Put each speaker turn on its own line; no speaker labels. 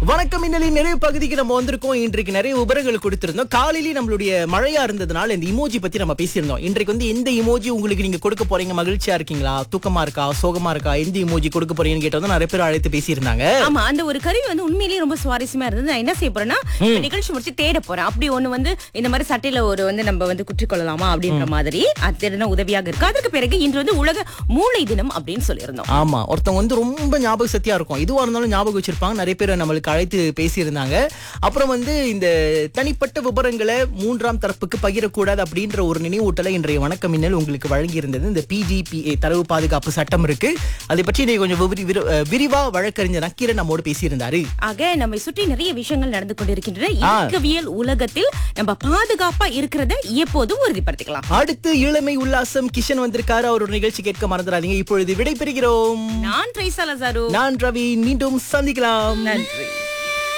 வணக்கம் மின்னலின் நிறைய பகுதிக்கு நம்ம வந்திருக்கோம் இன்றைக்கு நிறைய விவரங்கள் கொடுத்திருந்தோம் காலையிலேயே நம்மளுடைய மழையா இருந்ததுனால இந்த இமோஜி பத்தி நம்ம பேசியிருந்தோம் இன்றைக்கு வந்து எந்த இமோஜி உங்களுக்கு நீங்க கொடுக்க போறீங்க மகிழ்ச்சியா இருக்கீங்களா தூக்கமா இருக்கா சோகமா இருக்கா எந்த இமோஜி கொடுக்க போறீங்கன்னு கேட்டது நிறைய பேர் அழைத்து பேசியிருந்தாங்க
ஆமா அந்த ஒரு கருவி வந்து உண்மையிலேயே ரொம்ப சுவாரஸ்யமா இருந்தது நான் என்ன செய்ய போறேன்னா இப்ப நிகழ்ச்சி முடிச்சு தேட போறேன் அப்படி ஒண்ணு வந்து இந்த மாதிரி சட்டையில ஒரு வந்து நம்ம வந்து குற்றிக் கொள்ளலாமா அப்படின்ற மாதிரி அது தேடினா உதவியாக இருக்கு அதற்கு பிறகு இன்று வந்து உலக மூளை தினம் அப்படின்னு சொல்லியிருந்தோம்
ஆமா ஒருத்தவங்க வந்து ரொம்ப ஞாபக சக்தியா இருக்கும் இதுவா இருந்தாலும் ஞாபகம் வச்சிருப்பாங்க நிறைய பேர் நம்மளுக்கு அழைத்து பேசியிருந்தாங்க அப்புறம் வந்து இந்த தனிப்பட்ட விவரங்களை மூன்றாம் தரப்புக்கு பகிரக்கூடாது அப்படின்ற ஒரு நினைவூட்டலை இன்றைய வணக்கம் மின்னல் உங்களுக்கு வழங்கி இருந்தது இந்த பிஜிபிஏ தரவு பாதுகாப்பு சட்டம் இருக்கு அதை பற்றி நீ கொஞ்சம் விவரி- விரு- அஹ் விரிவா வழக்கறிஞர் நக்கீரன் நம்மோடு பேசியிருந்தாரு
ஆக நம்மை சுற்றி நிறைய விஷயங்கள் நடந்து கொண்டிருக்கின்றன இயக்கவியல் உலகத்தில் நம்ம பாதுகாப்பா இருக்கிறத எப்போதும் உறுதிப்படுத்திக்கலாம்
அடுத்து இளமை உல்லாசம் கிஷன் வந்திருக்காரு அவரோட நிகழ்ச்சி கேட்க மறந்துடாதீங்க இப்பொழுது விடைபெறுகிறோம்
நான் ட்ரைசா லசாரு
நான் ரவி மீண்டும் சந்திக்கலாம்
நன்றி